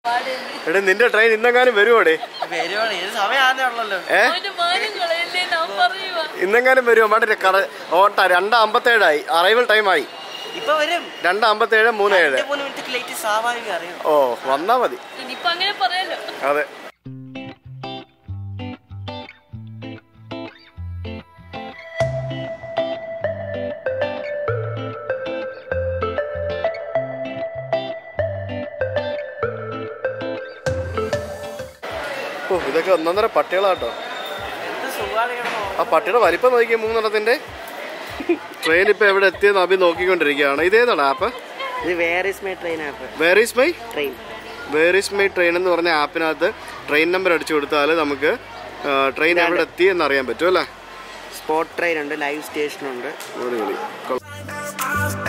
എടാ നിന്റെ ട്രെയിൻ ഇന്നെങ്ങാനും വരുവോടെ വരുവാണ് ഏത് സമയമാണേ ഉള്ളല്ലോ ഏ ഒരു മാനം കളയല്ലേ ഞാൻ പറയുവാ ഇന്നെങ്ങാനും വരുമോ മാട്ടെ കറ ഓട്ട രണ്ട് അമ്പത്തേഴായി അറൈവൽ ടൈമായി ഇപ്പൊ വരും രണ്ട് അമ്പത്തേഴ് മൂന്ന് ഏഴ് രണ്ട് മൂന്ന് മിനിറ്റ് ലേറ്റ് സ്വാഭാവികം അറിയാം ഓ വന്നാ മതി ഇനിയിപ്പൊ അങ്ങനെ പറയാലോ അതെ ഓ ഇതൊക്കെ ഒന്നൊന്നര പട്ടികളാട്ടോ എന്ത് സുഖമാണ് കിടന്നോ ആ പട്ടിയുടെ വലിപ്പം നോക്കിയ മൂന്നെണ്ണത്തിന്റെ ട്രെയിൻ ഇപ്പൊ എവിടെ എത്തിയെന്ന് അഭി നോക്കിക്കൊണ്ടിരിക്കുകയാണ് ഇതേതാണ് ആപ്പ് ഇത് where is my train app where is my train where is my train എന്ന് പറഞ്ഞ ആപ്പിനകത്ത് ട്രെയിൻ നമ്പർ അടിച്ചു കൊടുത്താൽ നമുക്ക് ട്രെയിൻ എവിടെ എത്തി എന്ന് അറിയാൻ പറ്റും അല്ലേ സ്പോട്ട് ട്രെയിൻ ഉണ്ട് ലൈവ് സ്റ്റേഷൻ ഉണ്ട് അടിപൊളി കൊള്ളാം.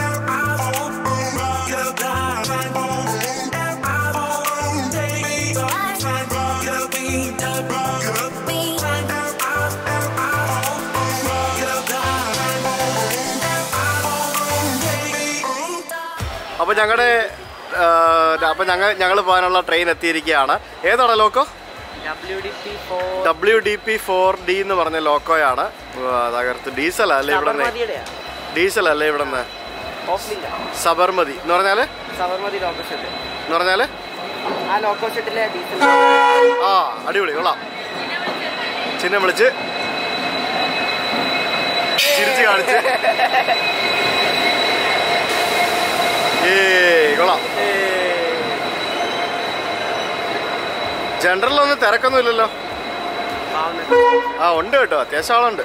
അപ്പൊ ഞങ്ങളുടെ അപ്പൊ ഞങ്ങൾ ഞങ്ങൾ പോകാനുള്ള ട്രെയിൻ എത്തിയിരിക്കുകയാണ് ഏതാണ് loco W D P four W D P four D എന്ന് പറഞ്ഞ ലോക്കോയാണ് ആ, തകർത്ത് ഡീസൽ അല്ലേ ഇവിടെ സബർമതിയുടെയാ ഡീസൽ അല്ലേ ഇവിടെ നിന്ന് ഓഫ്ലിങ്ക സബർമതി എന്ന് പറഞ്ഞാല് സബർമതി ലോക്കോ ഷെഡ് എന്ന് പറഞ്ഞാല് ആ ലോക്കോ ഷെഡിലെ ഡീസൽ ആ അടിപൊളി കൊള്ളാം ചിഹ്നം വിളിച്ച് ചിരിച്ച് കാണിച്ച് ഏ കൊള്ളാം ജനറലൊന്നും തിരക്കൊന്നും ഇല്ലല്ലോ ആ ഉണ്ട് കേട്ടോ അത്യാവശ്യം ആളുണ്ട്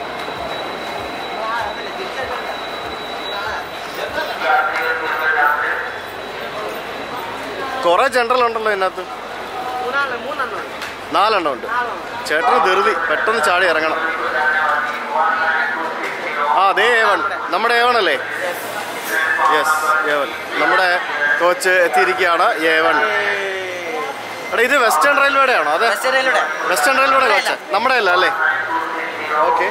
കുറെ ജനറൽ ഉണ്ടല്ലോ ഇതിനകത്ത് മൂന്നാണ് മൂന്നെണ്ണം ഉണ്ട്. നാലെണ്ണം ഉണ്ട് ചേട്ടന് ധൃതി പെട്ടെന്ന് ചാടി ഇറങ്ങണം ആ അതേ ഏവൺ നമ്മുടെ ഏവൺ അല്ലേ യെസ് ഏവൺ നമ്മുടെ കോച്ച് എത്തിയിരിക്കുകയാണ് ഏവൺ എടാ ഇത് വെസ്റ്റേൺ റെയിൽവേയുടെ ആണോ അതെ വെസ്റ്റേൺ റെയിൽവേയുടെ. വെസ്റ്റേൺ റെയിൽവേയുടെ കോച്ച് നമ്മുടെ അല്ല അല്ലേ ഓക്കെ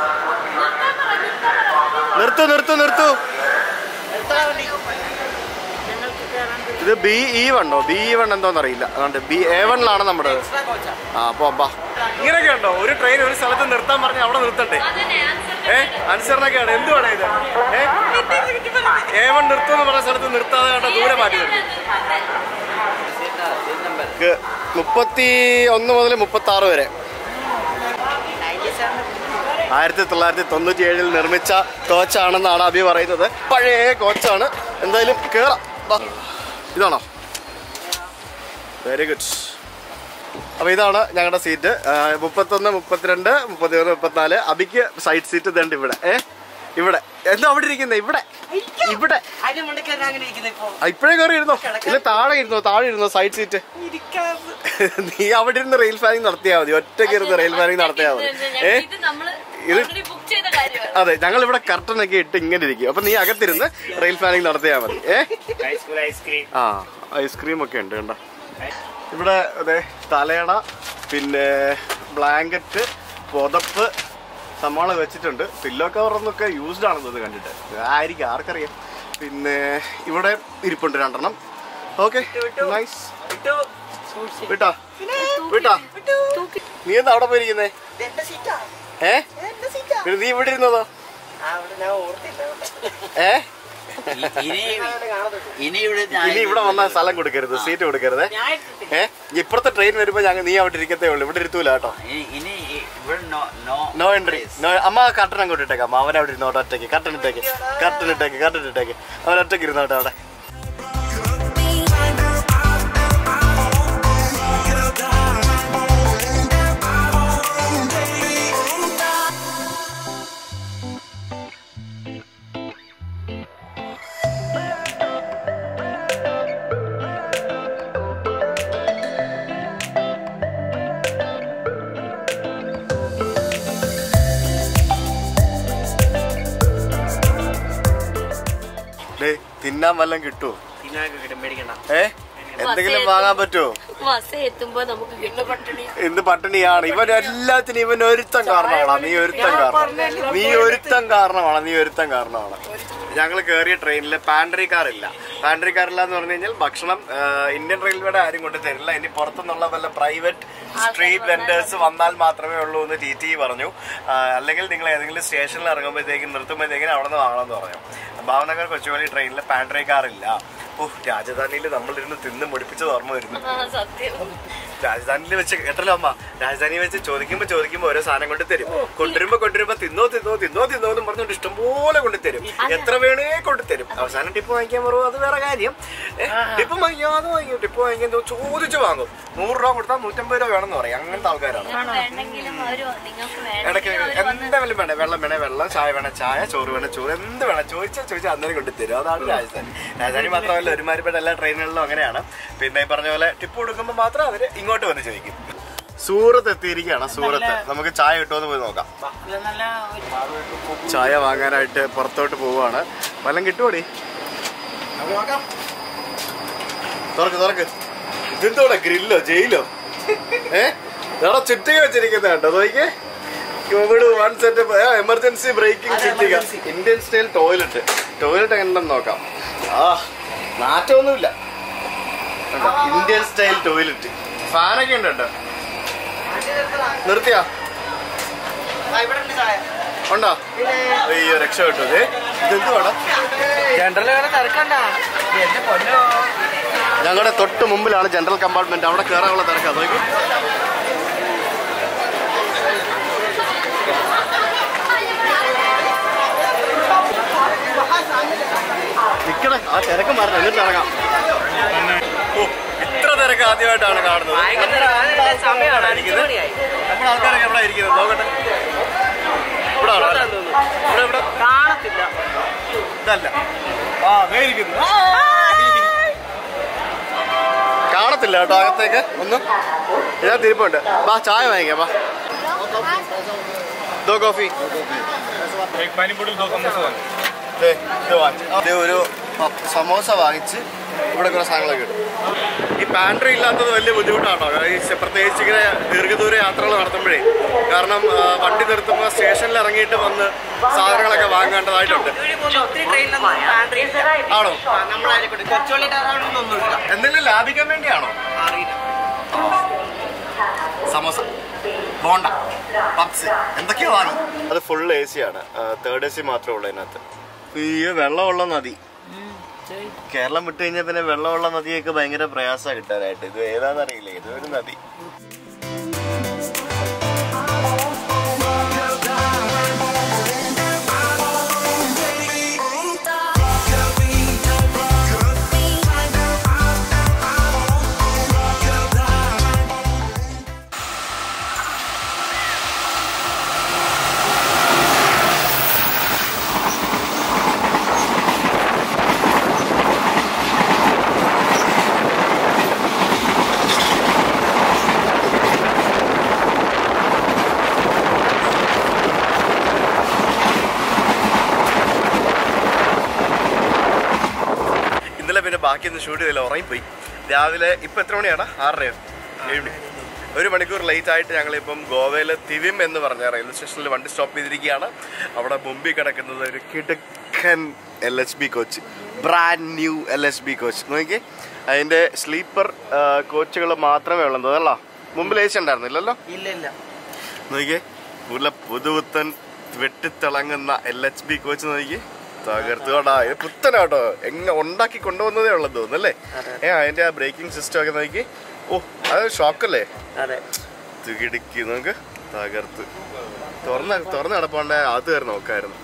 നിർത്തു നിർത്തു നിർത്തു എത്ര വണ്ടി? ഞങ്ങൾക്ക് കയറാൻ ഇത് ബി ഇ വണ്ണോ ബി ഇ വൺ എന്തോന്ന് അറിയില്ല അതുകൊണ്ട് ബി എ വണ്ണിലാണ് നമ്മുടെ എക്സ്ട്രാ കോച്ചാ ആ പോമ്പാ ഇങ്ങനെയൊക്കെ ഉണ്ടോ ഒരു ട്രെയിൻ ഒരു സ്ഥലത്ത് നിർത്താൻ പറഞ്ഞ അവിടെ നിർത്തണ്ടേ അതന്നെ ആൻസർ ഏ അനുസരണയൊക്കെയാണ് എന്തുവാണ് ഇത് ഏ എ വൺ നിർത്തുമെന്ന് പറഞ്ഞ സ്ഥലത്ത് നിർത്താതെ കണ്ട ദൂരെ മാറ്റി നിർത്തി ഇത് മുപ്പത്തി ഒന്ന് മുതൽ മുപ്പത്തി ആറ് വരെ നയൻറ്റി സെവൻ ആയിരത്തി തൊള്ളായിരത്തി തൊണ്ണൂറ്റി ഏഴിൽ നിർമ്മിച്ച കോച്ചാണെന്നാണ് അഭി പറയുന്നത് പഴയ കോച്ചാണ് എന്തായാലും കേറാം വാ. ഇതാണോ വെരി ഗുഡ് അപ്പോൾ ഇതാണ് ഞങ്ങളുടെ സീറ്റ് മുപ്പത്തൊന്ന് മുപ്പത്തിരണ്ട് മുപ്പത്തിയൊന്ന് മുപ്പത്തിനാല് അബിക്ക് സൈഡ് സീറ്റ് ഇതുണ്ട് ഇവിടെ ഏ ഇവിടെ എന്താ അവിടെ ഇരിക്കുന്നത് ഇവിടെ ഇവിടെ അതിന്റെ മണ്ടയ്ക്ക് അങ്ങനെ ഇരിക്കുന്നത് ഇപ്പൊ ആ, ഇപ്പഴേ കയറി ഇരുന്നോ ഇല്ല താഴെ ഇരുന്നോ താഴെ ഇരുന്നോ സൈഡ് സീറ്റ് ഇരിക്കാൻ നീ അവിടെ ഇരുന്ന് റെയിൽ ഫാനിങ് നടത്തിയാൽ മതി ഒറ്റയ്ക്ക് ഇരുന്ന് റെയിൽ ഫാനിങ് നടത്തിയാൽ മതി ഏ ഇത് നമ്മള് ഇത് ഓൾറെഡി ബുക്ക് ചെയ്ത കാര്യമാണ് അതെ ഞങ്ങൾ ഇവിടെ കർട്ടൻ ഒക്കെ ഇട്ട് ഇങ്ങനെ ഇരിക്കും അപ്പൊ നീ അകത്തിരുന്ന് റെയിൽ ഫാനിങ് നടത്തിയാൽ മതി ഏ ആ ഐസ്ക്രീം ഒക്കെ ഉണ്ട് കണ്ട ഇവിടെ അതെ തലയണ പിന്നെ ബ്ലാങ്കറ്റ് പുതപ്പ് സമ്മാള വെച്ചിട്ടുണ്ട് പില്ലോ കവറൊന്നൊക്കെ യൂസ്ഡ് ആണെന്ന് ഇത് കണ്ടിട്ട് ആയിരിക്കും ആർക്കറിയാം പിന്നെ ഇവിടെ ഇരിപ്പുണ്ട് രണ്ടെണ്ണം ഓക്കെ നൈസ് വിട്ടാ വിട്ടാ നീ എന്താ അവിടെ പോയിരിക്കുന്നേ എന്റെ സീറ്റാ ഏ എന്റെ സീറ്റാ പിന്നെ നീ ഇവിടെ ഇരുന്നതോ ആ അവിടെ ഞാൻ ഓർത്തില്ല ഏ ഇനി കാണത്തുള്ളൂ ഇനി ഇവിടെ ഇനി ഇവിടെ വന്ന സ്ഥലം കൊടുക്കരുത് സീറ്റ് കൊടുക്കരുത് ഞാൻ എടുത്തിട്ടില്ല. ഏ ഇപ്പുറത്തെ ട്രെയിൻ വരുമ്പോ ഞങ്ങൾ നീ അവിടെ ഇരിക്കത്തേ ഉള്ളൂ ഇവിടെ ഇരുത്തൂല കേട്ടോ ഇനി ഇനി ഇവിടെ no no no entry no അമ്മ കട്ടൻ അങ്ങോട്ട് ഇട്ടേക്കാം അമ്മ അവൻ അവിടെ ഇരുന്നോട്ടെ ഒറ്റയ്ക്ക് കട്ടൻ ഇട്ടേക്ക് കട്ടൻ ഇട്ടേക്ക് കട്ടൻ ഇട്ടേക്ക് അവൻ ഒറ്റയ്ക്ക് ഇരുന്നോട്ടെ അവിടെ ഡേ തിന്നാൻ വല്ലതും കിട്ടുമോ തിന്നാനൊക്കെ കിട്ടും പേടിക്കണ്ട ഏ എന്തെങ്കിലും വാങ്ങാൻ പറ്റുമോ ബസ് എത്തുമ്പോ നമുക്ക് കിട്ടും പട്ടിണി ഇന്ന് പട്ടിണിയാണ് ഇവൻ എല്ലാത്തിനും ഇവൻ ഒരുത്തൻ കാരണമാണ് നീ ഒരുത്തൻ കാരണം നീ ഒരുത്തൻ കാരണമാണ് നീ ഒരുത്തൻ കാരണമാണ് ഞങ്ങൾ കയറിയ ട്രെയിനിൽ പാൻട്രി കാർ ഇല്ല പാൻട്രി കാർ ഇല്ല എന്ന് പറഞ്ഞു കഴിഞ്ഞാൽ ഭക്ഷണം ആ, ഇന്ത്യൻ റെയിൽവേയുടെ ആരും കൊണ്ട് തരില്ല ഇനി പുറത്തുനിന്നുള്ള വല്ല പ്രൈവറ്റ് സ്ട്രീറ്റ് വെൻഡേഴ്സ് വന്നാൽ മാത്രമേ ഉള്ളൂ എന്ന് ടി ടി പറഞ്ഞു ആ, അല്ലെങ്കിൽ നിങ്ങൾ ഏതെങ്കിലും സ്റ്റേഷനിൽ ഇറങ്ങുമ്പോഴത്തേക്കും നിർത്തുമ്പോഴത്തേക്കും അവിടെ നിന്ന് വാങ്ങണമെന്ന് പറഞ്ഞു ഭാവനഗർ കൊച്ചുവേളി ട്രെയിനിൽ പാൻട്രി കാർ ഇല്ല ഓ രാജധാനിയിൽ നമ്മളിരുന്ന് തിന്ന് മുടിപ്പിച്ചത് ഓർമ്മ വരുന്നു ആ സത്യം രാജധാനിയിൽ വെച്ച് കേട്ടല്ലോ അമ്മ രാജധാനിയിൽ വെച്ച് ചോദിക്കുമ്പോ ചോദിക്കുമ്പോ ഓരോ സാധനം കൊണ്ട് തരും കൊണ്ടുവരുമ്പോ കൊണ്ടുവരുമ്പോ തിന്നോ തിന്നോ തിന്നോ തിന്നോ എന്ന് പറഞ്ഞുകൊണ്ട് ഇഷ്ടംപോലെ കൊണ്ട് തരും എത്ര വേണേ കൊണ്ട് തരും അവസാനം ടിപ്പ് വാങ്ങിക്കാൻ പറയുമോ അത് വേറെ കാര്യം ഏ, ടിപ്പ് വാങ്ങിയോ അത് വാങ്ങിയോ ടിപ്പ് വാങ്ങിക്കാൻ എന്തോ ചോദിച്ചു വാങ്ങും നൂറ് രൂപ കൊടുത്താൽ നൂറ്റമ്പത് രൂപ വേണമെന്ന് പറയും അങ്ങനത്തെ ആൾക്കാരാണ് വേണമെങ്കിലും അവര് നിങ്ങൾക്ക് ഇടയ്ക്ക് വേണമെങ്കിലും അവര് വന്ന് എന്തെങ്കിലും വേണേ വെള്ളം വേണേ വെള്ളം ചായ വേണേ ചായ ചോറ് വേണേ ചോറ് എന്ത് വേണം ചോദിച്ചാൽ ചോദിച്ചാൽ അന്നേരം കൊണ്ട് തരും അതാണ് രാജധാനി രാജധാനി മാത്രമല്ല ഒരുമാതിരിപ്പെട്ട എല്ലാ ട്രെയിനുകളിലും അങ്ങനെയാണ് പിന്നെ ഈ പറഞ്ഞ പോലെ ടിപ്പ് കൊടുക്കുമ്പോൾ മാത്രം അവര് ഇങ്ങോട്ട് വന്ന് ചോദിക്കും സൂറത്ത് എത്തിയിരിക്കുകയാണ് സൂറത്ത് നമുക്ക് ചായ കിട്ടുമെന്ന് പോയി നോക്കാം നല്ല ചായ വാങ്ങാനായിട്ട് പുറത്തോട്ട് പോവുകയാണ് വല്ലം കിട്ടുമോടി തുറക്ക് തുറക്ക് ഇതെന്തോടെ ഗ്രില്ലോ ജയിലോ ഏ ഇവിടെ ചുറ്റിക വെച്ചിരിക്കുന്നത് കേട്ടോ നോക്കിയേ covid one set emergency breaking ചുറ്റിക ഇന്ത്യൻ സ്റ്റൈൽ ടോയ്ലറ്റ് ടോയ്ലറ്റ് എങ്ങനെയുണ്ടെന്ന് നോക്കാം ആ നാറ്റമൊന്നുമില്ല കണ്ടോ? ഇന്ത്യൻ സ്റ്റൈൽ ടോയ്ലറ്റ് ഫാനൊക്കെ ഉണ്ട് കേട്ടോ നിർത്തിയാ ഇവിടെ ഉണ്ട് ചായ ഉണ്ടോ അയ്യോ രക്ഷപ്പെട്ടു ഇത് ഇതെന്തുവാടാ ജനറൽ ഇവിടെ തിരക്കണ്ട എന്റെ പൊന്നോ ഞങ്ങളുടെ തൊട്ട് മുമ്പിലാണ് ജനറൽ കമ്പാർട്ട്മെന്റ് അവിടെ കയറാനുള്ള തിരക്കാ നോക്കി നിക്കണേ ആ തിരക്ക് മാറണം എന്നിട്ട് ഇറങ്ങാം ഓ ഇത്ര തിരക്ക് ആദ്യമായിട്ടാണ് കാണുന്നത് സമയമാണ് അഞ്ചു മണിയായി നമ്മുടെ ആൾക്കാരൊക്കെ എവിടെ ഇരിക്കുന്നത് നോക്കട്ടെ ഇവിടെ ആണോ അല്ലേ? ഇവിടെ ഇവിടെ കാണത്തില്ല ഇതല്ല ആ ദേ ഇരിക്കുന്നു കാണത്തില്ല കേട്ടോ അകത്തേക്ക് ഒന്നും ഞാൻ തിരുപ്പുണ്ട് വാ ചായ വാങ്ങിക്കാം വാ ദോ കോഫി एक पानी बोतल दो समोसा दो ദേ, ഇത് വാങ്ങിച്ച്. ദേ ഒരു പ- സമോസ വാങ്ങിച്ച് ഇവിടെ കുറെ സാധനങ്ങളൊക്കെ ഇടും ഈ പാൻട്രി ഇല്ലാത്തത് വലിയ ബുദ്ധിമുട്ടാണോ ഈ സ- പ്രത്യേകിച്ച് ഇങ്ങനെ ദീർഘദൂര യാത്രകൾ നടത്തുമ്പോഴേ കാരണം ആ, വണ്ടി നിർത്തുമ്പോൾ സ്റ്റേഷനിൽ ഇറങ്ങിയിട്ട് വന്ന് സാധനങ്ങളൊക്കെ വാങ്ങേണ്ടതായിട്ടുണ്ട് ഒത്തിരി ട്രെയിനിലൊന്നും പാൻട്രി ആണോ നമ്മളായിരിക്കട്ടെ കൊച്ചുവള്ളി ടാറാണൊന്നുമില്ല എന്തെങ്കിലും ലാഭിക്കാൻ വേണ്ടിയാണോ അറിയില്ല സമോസ ബോണ്ട പപ്സ് എന്തൊക്കെയോ വാങ്ങി അത് ഫുൾ എ സി ആണ് തേർഡ് എ സി മാത്രമേ ഉള്ളൂ അതിനകത്ത് അയ്യോ വെള്ളമുള്ള നദി കേരളം വിട്ട് കഴിഞ്ഞാൽ പിന്നെ വെള്ളമുള്ള നദിയൊക്കെ ഭയങ്കര പ്രയാസമാണ് കിട്ടാനായിട്ട് ഇത് ഏതാണെന്നറിയില്ല ഇത് ഒരു നദി ഇന്നലെ പിന്നെ ബാക്കിയൊന്നും ഷൂട്ട് ചെയ്തില്ല ഉറങ്ങിപ്പോയി രാവിലെ ഇപ്പൊ എത്ര മണിയാണ് ആറരയോ ഏഴ് മണി ഒരു മണിക്കൂർ ലേറ്റ് ആയിട്ട് ഞങ്ങളിപ്പം ഗോവയിലെ തിവിം എന്ന് പറഞ്ഞ റെയിൽവേ സ്റ്റേഷനിൽ വണ്ടി സ്റ്റോപ്പ് ചെയ്തിരിക്കുകയാണ് അവിടെ മുമ്പിൽ കിടക്കുന്നത് ഒരു കിടുക്കൻ L H B coach brand new L H B coach നോക്കിയേ അതിന്റെ സ്ലീപ്പർ കോച്ചുകൾ മാത്രമേ ഉള്ളൂ തോന്നല്ല മുമ്പിൽ ഏസി ഉണ്ടായിരുന്നില്ലല്ലോ ഇല്ല ഇല്ല നോക്കിയേ നല്ല പുതുപുത്തൻ വെട്ടിത്തിളങ്ങുന്ന എൽ എച്ച് ബി കോച്ച് നോക്കി തകർത്തുകൊണ്ടാ ഇത് പുത്തനാട്ടോ എങ്ങനെ ഉണ്ടാക്കി കൊണ്ടുവന്നതേ ഉള്ളത് തോന്നുന്നല്ലേ ഏ അതിന്റെ ആ ബ്രേക്കിംഗ് സിസ്റ്റം ഒക്കെ നോക്കി ഓ അത് ഷോക്കല്ലേ അതെ തുകിടിക്ക് നമുക്ക് തകർത്ത് തുറന്ന് തുറന്ന് കിടപ്പാണ്ട് അത് കയറി നോക്കായിരുന്നു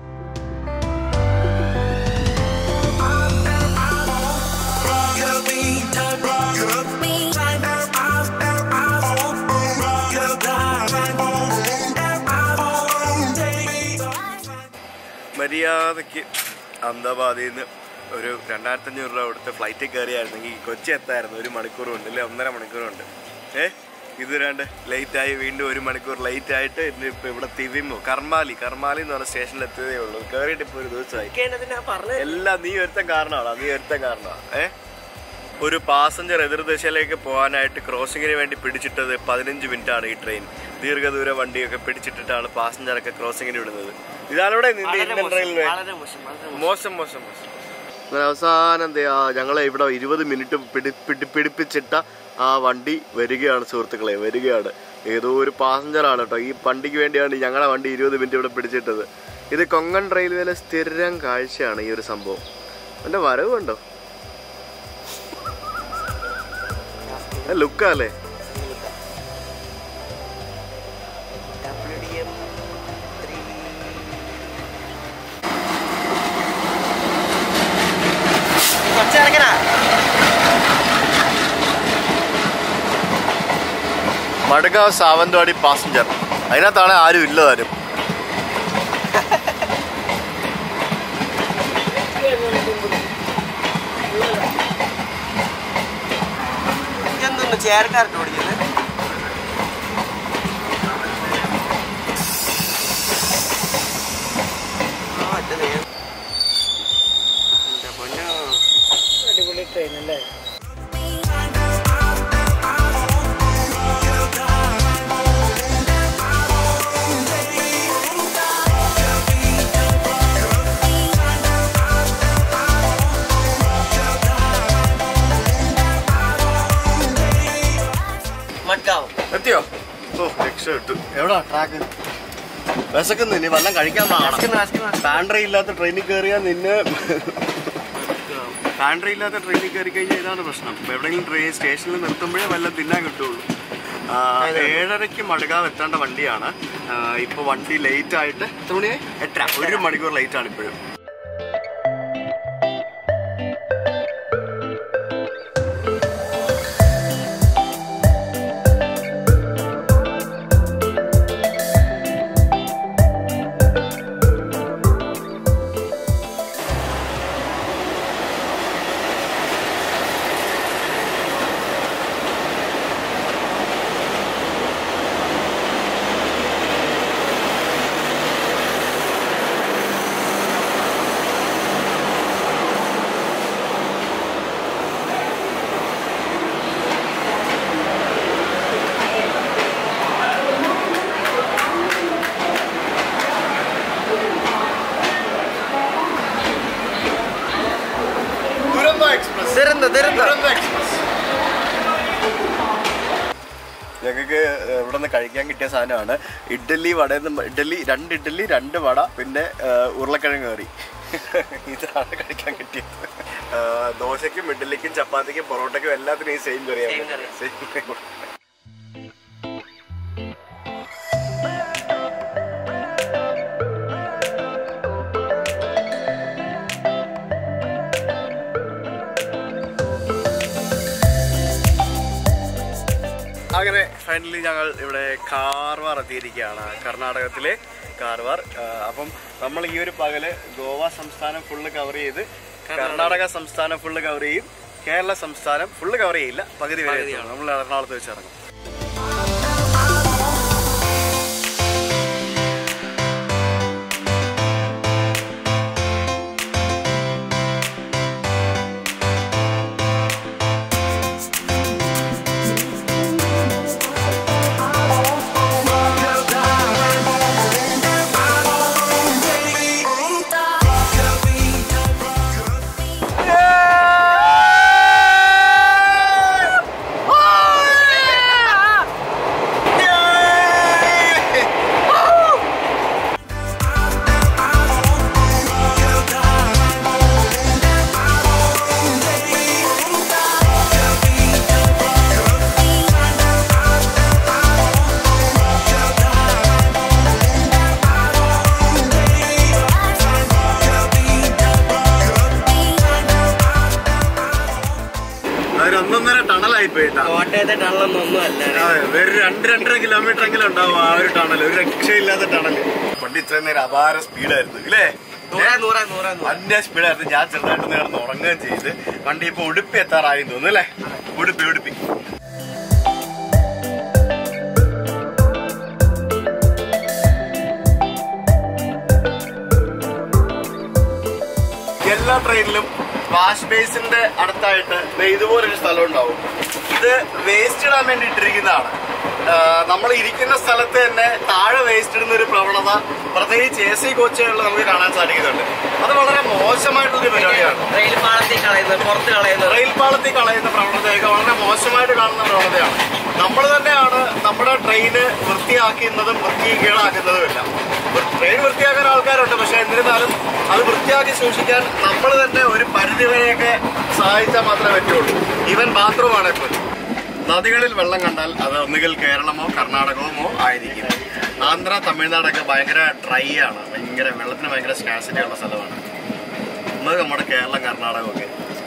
മര്യാദക്ക് അഹമ്മദാബാദിൽ നിന്ന് ഒരു രണ്ടായിരത്തി അഞ്ഞൂറ് രൂപ കൊടുത്ത് ഫ്ലൈറ്റിൽ കയറിയായിരുന്നെങ്കിൽ കൊച്ചി എത്തായിരുന്നു ഒരു മണിക്കൂർ കൊണ്ട് അല്ലെ ഒന്നര മണിക്കൂറുണ്ട് ഏ ഇത് രണ്ട് ലേറ്റ് ആയി വീണ്ടും ഒരു മണിക്കൂർ ലേറ്റ് ആയിട്ട് ഇപ്പൊ ഇവിടെ തിവിമോ കർമാലി കർമാലി എന്ന് പറഞ്ഞ സ്റ്റേഷനിൽ എത്തിയതേ ഉള്ളൂ കയറിയിട്ട് ഇപ്പൊ ഒരു ദിവസമായി എന്നതിനാ പറഞ്ഞത് എല്ലാം നീ ഒരുത്തൻ കാരണമാണോ നീ ഒരുത്തൻ കാരണമാണ് ഏ ഒരു പാസഞ്ചർ എതിർദിശയിലേക്ക് പോകാനായിട്ട് ക്രോസിങ്ങിന് വേണ്ടി പിടിച്ചിട്ടത് പതിനഞ്ച് മിനിറ്റാണ് ഈ ട്രെയിൻ ദീർഘദൂര വണ്ടിയൊക്കെ പിടിച്ചിട്ടിട്ടാണ് പാസഞ്ചറൊക്കെ ക്രോസിങ്ങിന് വിടുന്നത് ഇതാണ് ഇവിടെ നിന്റെ ഇന്ത്യൻ റെയിൽവേ വളരെ മോശം വളരെ മോശം. മോശം മോശം മോശം അങ്ങനെ അവസാനം ദേ ആ ഞങ്ങളെ ഇവിടെ ഇരുപത് മിനിറ്റ് പിടി പിടി പിടിപ്പിച്ചിട്ട ആ വണ്ടി വരികയാണ് സുഹൃത്തുക്കളെ വരികയാണ് ഏതോ ഒരു പാസഞ്ചർ ആണ് കേട്ടോ ഈ വണ്ടിക്ക് വേണ്ടിയാണ് ഞങ്ങളുടെ വണ്ടി ഇരുപത് മിനിറ്റ് ഇവിടെ പിടിച്ചിട്ടത് ഇത് കൊങ്കൺ റെയിൽവേയിലെ സ്ഥിരം കാഴ്ചയാണ് ഈ ഒരു സംഭവം എൻ്റെ വരവ് കണ്ടോ ലുക്കല്ലേ WDM three. കുറച്ചിറങ്ങനാ മടുകാവ് സാവന്തവാടി പാസഞ്ചർ അതിനകത്താണ് ആരും ഇല്ല താനും ഇതെന്തൊന്ന് ചേർക്കാറുണ്ട് ഓടിക്കുന്നത് ആ എന്റെ ദൈവം. എന്റെ പൊന്നോ. അടിപൊളി ട്രെയിൻ അല്ലേ മഡ്ഗാവ് എത്തിയോ ഓ രക്ഷപ്പെട്ടു എവിടാ ട്രാക്ക് വിശക്കുന്നു ഇനി വല്ലതും കഴിക്കാൻ പാടാം പാൻട്രി ഇല്ലാത്ത ട്രെയിനിൽ കയറിയാൽ നിന്നെ പാൻട്രി ഇല്ലാത്ത ട്രെയിനിൽ കയറി കഴിഞ്ഞാൽ ഇതാണ് പ്രശ്നം ഇപ്പൊ എവിടെയെങ്കിലും ട്രെയിൻ സ്റ്റേഷനിൽ നിർത്തുമ്പോഴേ വല്ലതും തിന്നാൻ കിട്ടുള്ളൂ ആ, ഏഴരയ്ക്ക് മടുകാവ് എത്തേണ്ട വണ്ടിയാണ് ആ, ഇപ്പൊ വണ്ടി ലേറ്റ് ആയിട്ട് എത്ര മണിയായി എട്ടര ഒരു മണിക്കൂർ ലേറ്റ് ആണ് ഇപ്പോഴും ദുരന്തോ എക്സ്പ്രസ് ദുരന്തം ദുരന്തം ദുരന്തോ എക്സ്പ്രസ് ഞങ്ങൾക്ക് ഇവിടെ നിന്ന് കഴിക്കാൻ കിട്ടിയ സാധനമാണ് ഇഡ്ഡലി വടയെന്ന് ഇഡ്ഡലി രണ്ട് ഇഡ്ഡലി രണ്ട് വട പിന്നെ ആ, ഉരുളക്കിഴങ്ങ് കറി ഇതാണ് കഴിക്കാൻ കിട്ടിയത് ആ, ദോശയ്ക്കും ഇഡ്ഡലിക്കും ചപ്പാത്തിക്കും പൊറോട്ടയ്ക്കും എല്ലാത്തിനും ഈ സെയിം Same കറിയാണ് curry. സെയിം കറി അങ്ങനെ ഫൈനലി ഞങ്ങൾ ഇവിടെ കാർവാർ എത്തിയിരിക്കുകയാണ് കർണാടകത്തിലെ കാർവാർ ആ, അപ്പം നമ്മൾ ഈ ഒരു പകല് ഗോവ സംസ്ഥാനം ഫുള്ള് കവർ ചെയ്ത് കർണാടക സംസ്ഥാനം ഫുള്ള് കവർ ചെയ്യും കേരള സംസ്ഥാനം ഫുള്ള് കവർ ചെയ്യില്ല പകുതി വരെ എത്തും. നമ്മൾ എറണാകുളത്ത് വെച്ച് ഇറങ്ങും അതൊരു ഒന്നൊന്നര ടണലായി പോയിട്ടാ കോട്ടയത്തെ ടണലൊന്നും അല്ല അതെ വെറും രണ്ട് രണ്ടര കിലോമീറ്റർ എങ്കിലും ഉണ്ടാവും ആ ഒരു ടണൽ ഒരു രക്ഷയില്ലാത്ത ടണൽ വണ്ടി ഇത്രയും നേരം അപാര സ്പീഡായിരുന്നു ഇല്ലേ നൂറേ നൂറേ നൂറേ നൂറ് വണ്ടി സ്പീഡായിരുന്നു ഞാൻ ചെറുതായിട്ട് നേർന്ന് ഉറങ്ങുകയും ചെയ്ത് വണ്ടി ഇപ്പൊ ഉടുപ്പി എത്താറായി തോന്നുന്നു അല്ലേ ഉടുപ്പി ഉടുപ്പി എല്ലാ ട്രെയിനിലും വാഷ് ബേസിന്റെ അടുത്തായിട്ട് ദേ ഇതുപോലൊരു സ്ഥലം ഉണ്ടാവും ഇത് വേസ്റ്റ് ഇടാൻ വേണ്ടി ഇട്ടിരിക്കുന്നതാണ് നമ്മൾ ഇരിക്കുന്ന സ്ഥലത്ത് തന്നെ താഴെ വേസ്റ്റ് ഇടുന്ന ഒരു പ്രവണത പ്രത്യേകിച്ച് എ സി കോച്ചുകളിൽ നമുക്ക് കാണാൻ സാധിക്കുന്നുണ്ട് അത് വളരെ മോശമായിട്ടുള്ളൊരു പരിപാടിയാണ് റെയിൽ പാളത്തിൽ കളയുന്നത് പുറത്ത് കളയുന്നത് റെയിൽ പാളത്തിൽ കളയുന്ന പ്രവണതയൊക്കെ വളരെ മോശമായിട്ട് കാണുന്ന പ്രവണതയാണ് നമ്മൾ തന്നെയാണ് നമ്മുടെ ട്രെയിന് വൃത്തിയാക്കുന്നതും വൃത്തികേടാക്കുന്നതും എല്ലാം ട്രെയിൻ വൃത്തിയാക്കാൻ ആൾക്കാരുണ്ട് പക്ഷെ എന്നിരുന്നാലും അത് വൃത്തിയാക്കി സൂക്ഷിക്കാൻ നമ്മൾ തന്നെ ഒരു പരിധിവരെയൊക്കെ സഹായിച്ചാൽ മാത്രമേ പറ്റുള്ളൂ ഈവൻ ബാത്റൂമാണ് ഇപ്പോൾ നദികളിൽ വെള്ളം കണ്ടാൽ അത് ഒന്നുകിൽ കേരളമോ കർണാടകമോ ആയിരിക്കും ആന്ധ്ര തമിഴ്നാടൊക്കെ ഭയങ്കര ഡ്രൈ ആണ് ഭയങ്കര വെള്ളത്തിന് ഭയങ്കര സ്കാസിറ്റി ഉള്ള സ്ഥലമാണ് നമുക്ക് നമ്മുടെ കേരളം കർണാടകമൊക്കെ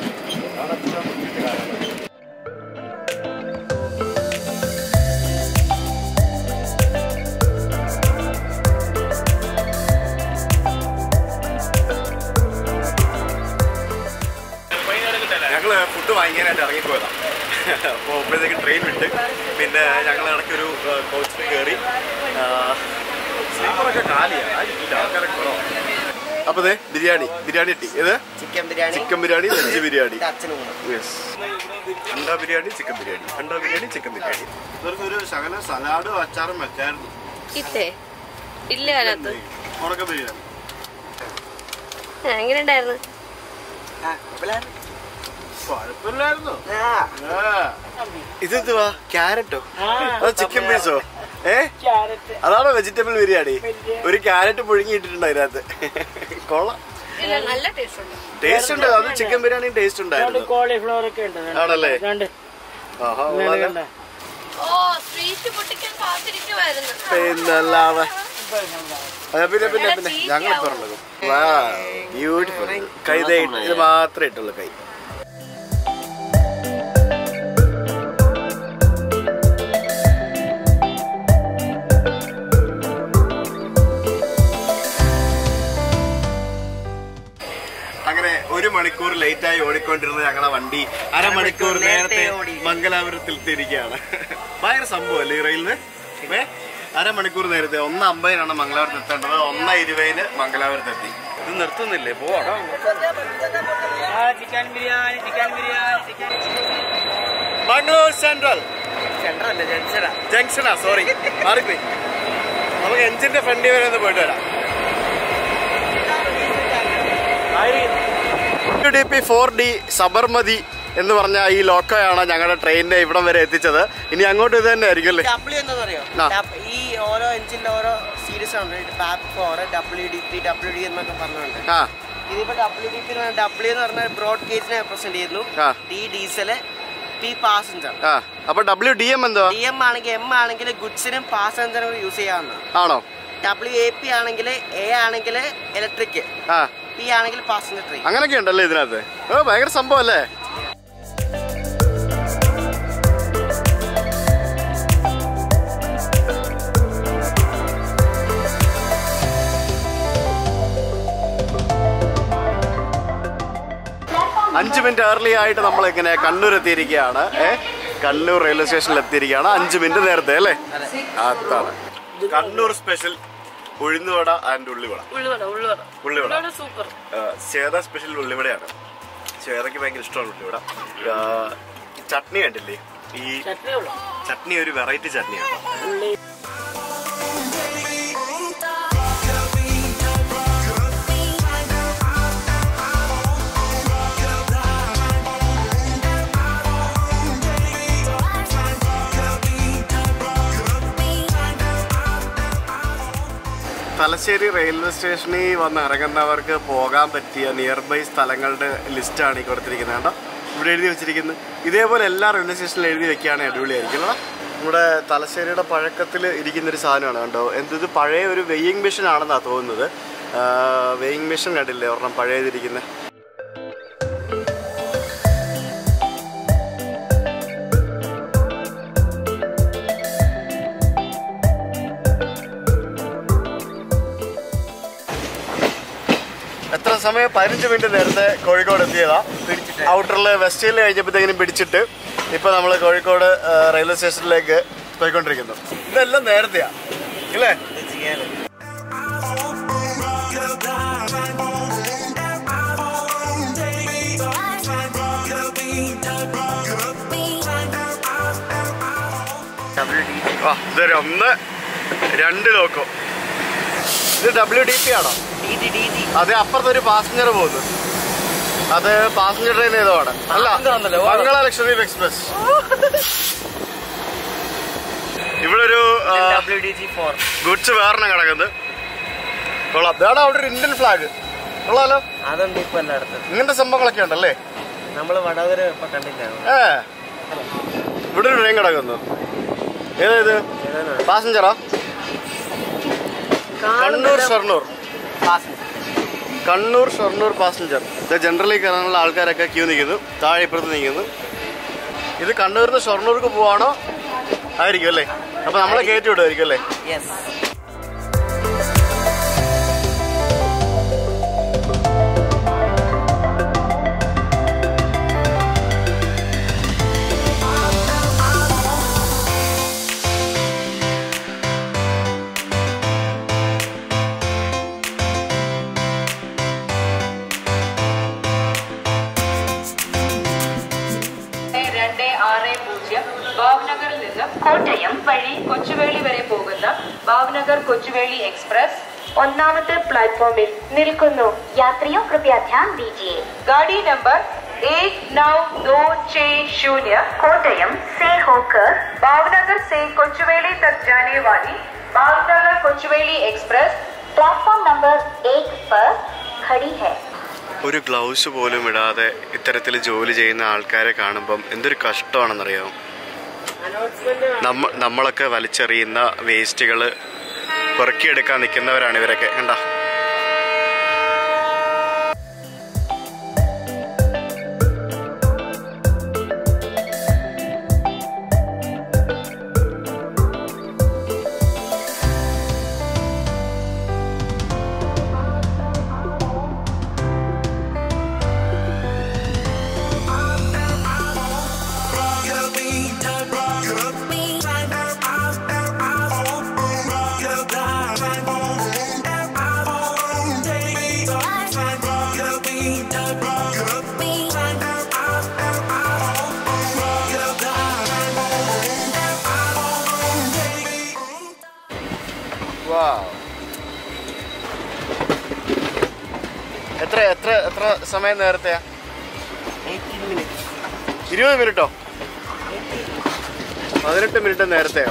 ഞങ്ങള് ഫുഡ് വാങ്ങിക്കാനായിട്ട് ഇറങ്ങിപ്പോയതാ അപ്പോൾ അപ്പോഴത്തേക്ക് ട്രെയിൻ വിട്ട് പിന്നെ ഞങ്ങൾ ഇടയ്ക്കൊരു കോച്ചിൽ കയറി സ്ലീപ്പറൊക്കെ കാലിയാണ് ആയിരിക്കില്ല ആൾക്കാരൊക്കെ കുറവാണ് അപ്പോൾ അതെ ബിരിയാണി ബിരിയാണി കിട്ടി ഏത് chicken biryani chicken biryani veg biryani ഇത് അച്ഛനും കൂടെ. യെസ് അണ്ട ബിരിയാണി ചിക്കൻ ബിരിയാണി അണ്ട ബിരിയാണി ചിക്കൻ ബിരിയാണി ഇവർക്ക് ഒരു ശകലം സലാഡും അച്ചാറും വെച്ചായിരുന്നു ഇല്ലേ ഇല്ല അതിനകത്ത് ഉണക്ക ബിരിയാണി എങ്ങനെ ഉണ്ടായിരുന്നു ആ, കുഴപ്പമില്ലായിരുന്നു. കുഴപ്പമില്ലായിരുന്നു ആ, ഇതെന്തുവാ ക്യാരറ്റോ അത് ചിക്കൻ പീസോ ഏ അതാണോ വെജിറ്റബിൾ ബിരിയാണി ഒരു ക്യാരറ്റ് പുഴുങ്ങിയിട്ടിട്ടുണ്ട് അതിനകത്ത് കൊള്ളാം ഇല്ല നല്ല ടേസ്റ്റ് ഉണ്ട് ടേസ്റ്റ് ഉണ്ട് അത് ചിക്കൻ ബിരിയാണി ടേസ്റ്റ് ഉണ്ടായിരുന്നു കോളിഫ്ലവർ ഒക്കെ ഉണ്ട് ആണല്ലേ രണ്ട് ആഹാ, കൊള്ളാലോ. ഓ സ്വീറ്റ് പൊട്ടിക്കാൻ കാത്തിരിക്കുമായിരുന്നു പിന്നല്ലാതെ അതെ പിന്നെ പിന്നെ പിന്നെ ഞങ്ങൾ ഇപ്പൊ ഉള്ളത് വാ ബ്യൂട്ടിഫുൾ കൈ ദേ ഇട്ട് ഇത് മാത്രമേ ഇട്ടുള്ളൂ കൈ അങ്ങനെ ഒരു മണിക്കൂർ ലേറ്റ് ആയി ഓടിക്കൊണ്ടിരുന്ന ഞങ്ങളെ വണ്ടി അരമണിക്കൂർ നേരത്തെ ഓടി. മംഗലാപുരത്തിൽ എത്തിയിരിക്കുകയാണ് ഭയങ്കര സംഭവമല്ലേ ഈ റെയിലിന് ഏ അരമണിക്കൂർ നേരത്തെ ഒന്ന് അമ്പതിനാണ് മംഗലാപുരത്ത് എത്തേണ്ടത് ഒന്ന് ഇരുപതിന് മംഗലാപുരത്ത് എത്തി ഇത് നിർത്തുന്നില്ലേ പോവാ chicken biryani chicken biryani chicken Mangalore central central അല്ല ജംഗ്ഷനാ ജംഗ്ഷനാ സോറി മാറിപ്പോയി നമുക്ക് എഞ്ചിന്റെ ഫ്രണ്ടിൽ വരെ ഒന്ന് പോയിട്ട് വരാം D P four D Sabarmati എന്ന് പറഞ്ഞ ഈ ലോക്കോയാണ് ഞങ്ങളുടെ ട്രെയിനിനെ ഇവിടം വരെ എത്തിച്ചത് ഇനി അങ്ങോട്ട് ഇത് തന്നെ ആയിരിക്കും അല്ലേ ഡബ്ല്യു എന്താണെന്നറിയോ ആ. ഡബ്- ഈ ഓരോ എഞ്ചിന്റെ ഓരോ സീരീസ് ഉണ്ട് back four W D P W D എന്നൊക്കെ പറഞ്ഞുണ്ട് ആ ഇതിപ്പോ ഡബ്ല്യു ഡി പി ഡബ്ല്യു എന്ന് പറഞ്ഞാൽ ബ്രോഡ് ഗേജിനെ റെപ്രസെന്റ് ചെയ്യുന്നു ആ. ഡി ഡീസല് പി പാസഞ്ചർ ആ അപ്പൊ ഡബ്ല്യു ഡി എം എന്തുവാ ഡി എം ആണെങ്കിൽ എം ആണെങ്കിൽ ഗുഡ്സിനും പാസഞ്ചറിനും യൂസ് ചെയ്യാവുന്ന ആണോ ഡബ്ല്യു എ പി ആണെങ്കിൽ എ ആണെങ്കിൽ ഇലക്ട്രിക് ആ പി ആണെങ്കിൽ പാസഞ്ചർ ട്രെയിൻ അങ്ങനൊക്കെ ഉണ്ടല്ലേ ഇതിനകത്ത് ഓ ഭയങ്കര സംഭവം അല്ലേ അഞ്ച് മിനിറ്റ് ഏർലി ആയിട്ട് നമ്മൾ ഇങ്ങനെ കണ്ണൂർ എത്തിയിരിക്കുകയാണ് ഏ കണ്ണൂർ റെയിൽവേ സ്റ്റേഷനിൽ എത്തിയിരിക്കുകയാണ് അഞ്ച് മിനിറ്റ് നേരത്തെ അല്ലേ അതാണ് കണ്ണൂർ സ്പെഷ്യൽ ഉഴുന്നുവട ആൻഡ് ഉള്ളിവട ഉള്ളുവട ഉള്ളുവട ഉള്ളിവട ഉള്ളുവട സൂപ്പർ ആ, ശ്വേത സ്പെഷ്യൽ ഉള്ളിവടയാണ് ശ്വേതയ്ക്ക് ഭയങ്കര ഇഷ്ടമാണ് ഉള്ളിവട ആ, ചട്നി കണ്ടില്ലേ ഈ ചട്നി ഒരു വെറൈറ്റി ചട്നിയാണ് തലശ്ശേരി റെയിൽവേ സ്റ്റേഷനിൽ വന്ന് ഇറങ്ങുന്നവർക്ക് പോകാൻ പറ്റിയ നിയർ ബൈ സ്ഥലങ്ങളുടെ ലിസ്റ്റാണ് ഈ കൊടുത്തിരിക്കുന്നത് കേട്ടോ ഇവിടെ എഴുതി വെച്ചിരിക്കുന്നത് ഇതേപോലെ എല്ലാ റെയിൽവേ സ്റ്റേഷനിലും എഴുതി വെക്കുകയാണെങ്കിൽ അടിപൊളിയായിരിക്കും അല്ലേ നമ്മുടെ തലശ്ശേരിയുടെ പഴക്കത്തിൽ ഇരിക്കുന്നൊരു സാധനമാണ് കണ്ടോ എന്ത് ഇത് പഴയ ഒരു വെയിങ് മെഷീൻ ആണെന്നാണ് തോന്നുന്നത് വെയിങ് മെഷീൻ കണ്ടില്ലേ ഒരെണ്ണം പഴയതിരിക്കുന്നത് എത്ര സമയം പതിനഞ്ച് മിനിറ്റ് നേരത്തെ കോഴിക്കോട് എത്തിയതാ ഔട്ടറിൽ വെസ്റ്റേൽ കഴിഞ്ഞപ്പോഴത്തേക്കിനും പിടിച്ചിട്ട് ഇപ്പൊ നമ്മൾ കോഴിക്കോട് ആ, റെയിൽവേ സ്റ്റേഷനിലേക്ക് പോയിക്കൊണ്ടിരിക്കുന്നു ഇതെല്ലാം നേരത്തെയാ ഇല്ലേ Girl, ഡബ്ല്യു ഡി ആ ഇതൊരു ഒന്ന് രണ്ട് ലോക്കോ ഇത് ഡബ്ല്യു ഡി പി ആണോ ഡി ഡി ഡി ഡി അത് അപ്പുറത്ത് ഒരു പാസഞ്ചർ പോകുന്നു അത് പാസഞ്ചർ ട്രെയിൻ ഏതോ ആണ് അല്ല Passenger ആണല്ലോ, ഓ. മംഗള ലക്ഷദ്വീപ് എക്സ്പ്രസ് ഇവിടെ ഒരു W D G four goods വേറെണ്ണം കിടക്കുന്നത് കൊള്ളാം ഇതാണ് അവിടെ ഒരു ഇന്ത്യൻ ഫ്ലാഗ് കൊള്ളാലോ അതുണ്ട് ഇപ്പൊ എല്ലായിടത്തും ഇങ്ങനത്തെ സംഭവങ്ങളൊക്കെ ഉണ്ടല്ലേ നമ്മള് വടകര ഇപ്പൊ കണ്ടില്ലായിരുന്നു ഏ ഇവിടെ ഒരു ട്രെയിൻ കിടക്കുന്നു ഏതാ ഇത് പാസഞ്ചറാ കണ്ണൂർ ഷൊർണൂർ കണ്ണൂർ ഷൊർണൂർ പാസഞ്ചർ ഇത് ജനറലി കയറാനുള്ള ആൾക്കാരൊക്കെ ക്യൂ നിൽക്കുന്നു താഴെ ഇപ്പുറത്ത് നിൽക്കുന്നു ഇത് കണ്ണൂരിൽ നിന്ന് ഷൊർണൂർക്ക് പോവാണോ ആയിരിക്കും അല്ലേ അപ്പൊ നമ്മളെ കയറ്റി വിടുമായിരിക്കും അല്ലേ യെസ് രണ്ട് ആറ് പൂജ്യം ഭാവ്നഗറിൽ നിന്ന് കോട്ടയം വഴി കൊച്ചുവേളി വരെ പോകുന്ന ഭാവ്നഗർ കൊച്ചുവേളി എക്സ്പ്രസ് ഒന്നാമത്തെ പ്ലാറ്റ്ഫോമിൽ നിൽക്കുന്നു यात्रियों कृपया ध्यान दीजिए ഗാഡി നമ്പർ एक नौ दो छः शून्य कोटयम से होकर भावनगर से कोचुवेली तक जाने वाली Bhavnagar Kochuveli express platform number एक पर खड़ी है ഒരു ഗ്ലൗസ് പോലും ഇടാതെ ഇത്തരത്തിൽ ജോലി ചെയ്യുന്ന ആൾക്കാരെ കാണുമ്പം എന്തൊരു കഷ്ടമാണെന്നറിയാമോ അനൗൺസ്മെന്റ് നമ്മ നമ്മളൊക്കെ വലിച്ചെറിയുന്ന വേസ്റ്റുകൾ പെറുക്കിയെടുക്കാൻ നിൽക്കുന്നവരാണ് ഇവരൊക്കെ കണ്ട എത്ര എത്ര എത്ര സമയം നേരത്തെയാ എയ്റ്റീൻ മിനിറ്റ്സ് ഇരുപത് മിനിറ്റോ പതിനെട്ട് മിനിറ്റ് നേരത്തെയോ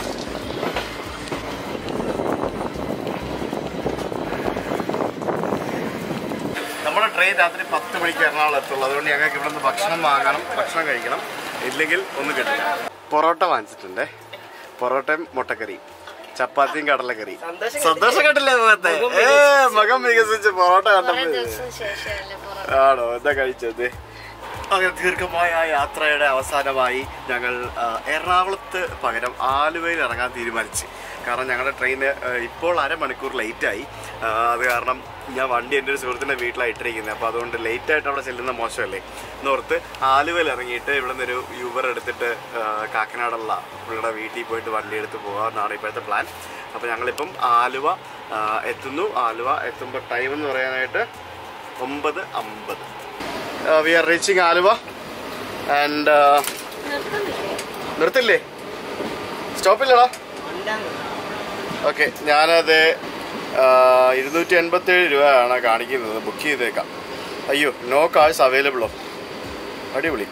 നമ്മുടെ ട്രെയിൻ രാത്രി പത്ത് മണിക്ക് എറണാകുളം എത്തുള്ളൂ അതുകൊണ്ട് ഞങ്ങൾക്ക് ഇവിടെ നിന്ന് ഭക്ഷണം വാങ്ങണം ഭക്ഷണം കഴിക്കണം ഇല്ലെങ്കിൽ ഒന്നും കിട്ടില്ല പൊറോട്ട വാങ്ങിച്ചിട്ടുണ്ടേ പൊറോട്ടയും മുട്ടക്കറി ചപ്പാത്തിയും കടലക്കറി സന്തോഷം സന്തോഷം കണ്ടില്ലേ മുഖത്തെ ഏ മുഖം വികസിച്ച് പൊറോട്ട കുറെ കണ്ടപ്പോൾ ദിവസം ശേഷമല്ലേ പൊറോട്ട ആണോ എന്താ കഴിച്ചത് അങ്ങനെ ദീർഘമായ ആ യാത്രയുടെ അവസാനമായി ഞങ്ങൾ ആ, എറണാകുളത്ത് പകരം ആലുവയിൽ ഇറങ്ങാൻ തീരുമാനിച്ചു കാരണം ഞങ്ങളുടെ ട്രെയിന് ഇപ്പോൾ അരമണിക്കൂർ ലേറ്റായി ആ, അത് കാരണം ഞാൻ വണ്ടി എൻ്റെ ഒരു സുഹൃത്തിൻ്റെ വീട്ടിലാണ് ഇട്ടിരിക്കുന്നത് അപ്പോൾ അതുകൊണ്ട് ലേറ്റായിട്ട് അവിടെ ചെല്ലുന്ന മോശമല്ലേ എന്നോർത്ത് ആലുവയിൽ ഇറങ്ങിയിട്ട് ഇവിടെ നിന്നൊരു യൂബർ എടുത്തിട്ട് ആ, കാക്കനാടുള്ള പുള്ളിയുടെ വീട്ടിൽ പോയിട്ട് വണ്ടി എടുത്ത് പോകാമെന്നാണ് ഇപ്പോഴത്തെ പ്ലാൻ അപ്പോൾ ഞങ്ങളിപ്പം ആലുവ ആ, എത്തുന്നു ആലുവ എത്തുമ്പോൾ ടൈം എന്ന് പറയാനായിട്ട് ഒമ്പത് അമ്പത് we are reaching Aluva and നിർത്തില്ലേ സ്റ്റോപ്പില്ലടാ ഓക്കെ ഞാനത് ഇരുന്നൂറ്റി എൺപത്തേഴ് രൂപയാണ് കാണിക്കുന്നത് ബുക്ക് ചെയ്തേക്കാം അയ്യോ നോ കാഴ്സ് അവൈലബിളോ അടിപൊളി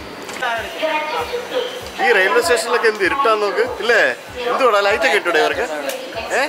ഈ റെയിൽവേ സ്റ്റേഷനിലൊക്കെ എന്ത് ഇരുട്ടാൻ നോക്ക് ഇല്ലേ എന്തുവാടാ ലൈറ്റ് ഒക്കെ ഇട്ടൂടെ ഇവർക്ക് ഏ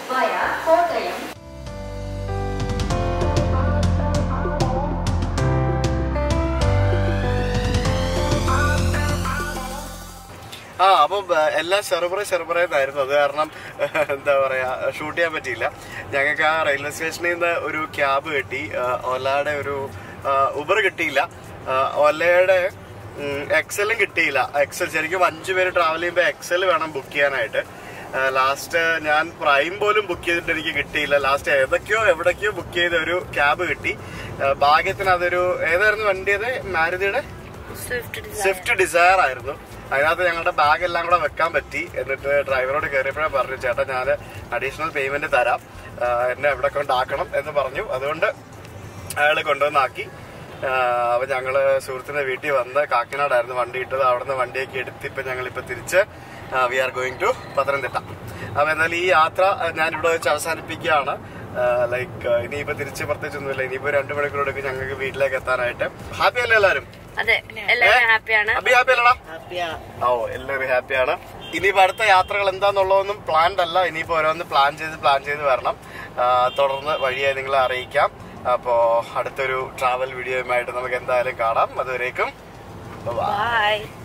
ആ അപ്പം ആ, എല്ലാം സെർവറെ സെർവറെ എന്നായിരുന്നു അത് കാരണം എന്താ പറയാ ഷൂട്ട് ചെയ്യാൻ പറ്റിയില്ല ഞങ്ങൾക്ക് ആ റെയിൽവേ സ്റ്റേഷനിൽ നിന്ന് ഒരു ക്യാബ് കിട്ടി ആ, ഒലയുടെ ഒരു ഉബർ കിട്ടിയില്ല ആ, ഒലയുടെ എക്സലും കിട്ടിയില്ല എക്സൽ ശരിക്കും അഞ്ചു പേര് ട്രാവൽ ചെയ്യുമ്പോൾ എക്സൽ വേണം ബുക്ക് ചെയ്യാനായിട്ട് ലാസ്റ്റ് ഞാൻ പ്രൈം പോലും ബുക്ക് ചെയ്തിട്ട് എനിക്ക് കിട്ടിയില്ല ലാസ്റ്റ് ഏതൊക്കെയോ എവിടേക്കോ ബുക്ക് ചെയ്ത ഒരു ക്യാബ് കിട്ടി ആ, ഭാഗ്യത്തിന് അതൊരു ഏതായിരുന്നു വണ്ടി അത് മാരുതിയുടെ സ്വിഫ്റ്റ് ഡിസയർ ആയിരുന്നു അതിനകത്ത് ഞങ്ങളുടെ ബാഗ് എല്ലാം കൂടെ വെക്കാൻ പറ്റി എന്നിട്ട് ഡ്രൈവറോട് കയറിയപ്പോഴേ പറഞ്ഞു ചേട്ടാ ഞാൻ അഡീഷണൽ പേയ്മെന്റ് തരാം ആ, എന്നെ എവിടെ കൊണ്ടാക്കണം എന്ന് പറഞ്ഞു അതുകൊണ്ട് അയാൾ കൊണ്ടുവന്നാക്കി അപ്പൊ ഞങ്ങള് സുഹൃത്തിന്റെ വീട്ടിൽ വന്ന് കാക്കിനാടായിരുന്നു വണ്ടി ഇട്ടത് അവിടുന്ന് വണ്ടിയൊക്കെ എടുത്ത് ഇപ്പൊ ഞങ്ങൾ ഇപ്പൊ തിരിച്ച് we are going to Pathanamthitta അപ്പൊ എന്നാൽ ഈ യാത്ര ഞാൻ ഇവിടെ വെച്ച് അവസാനിപ്പിക്കുകയാണ് ലൈക്ക് ഇനിയിപ്പോ തിരിച്ച് പ്രത്യേകിച്ചൊന്നുമില്ല ഇനിയിപ്പോ രണ്ടു മണിക്കൂറൊക്കെ ഞങ്ങൾക്ക് വീട്ടിലേക്ക് എത്താനായിട്ട് ഹാപ്പി അല്ലേ എല്ലാവരും അതെ എല്ലാവരും ഹാപ്പിയാണ് അബി ഹാപ്പി അല്ലടാ ഹാപ്പിയാ ഓ എല്ലാവരും ഹാപ്പിയാണ് ഇനിയിപ്പോ അടുത്ത യാത്രകൾ എന്താന്നുള്ളതൊന്നും പ്ലാൻഡ് അല്ല ഇനിയിപ്പോ ഓരോന്ന് പ്ലാൻ ചെയ്ത് പ്ലാൻ ചെയ്ത് വരണം ആ, തുടർന്ന് വഴിയായി നിങ്ങളെ അറിയിക്കാം അപ്പോ അടുത്തൊരു ട്രാവൽ വീഡിയോയുമായിട്ട് നമുക്ക് എന്തായാലും കാണാം അതുവരേക്കും bye. ബൈ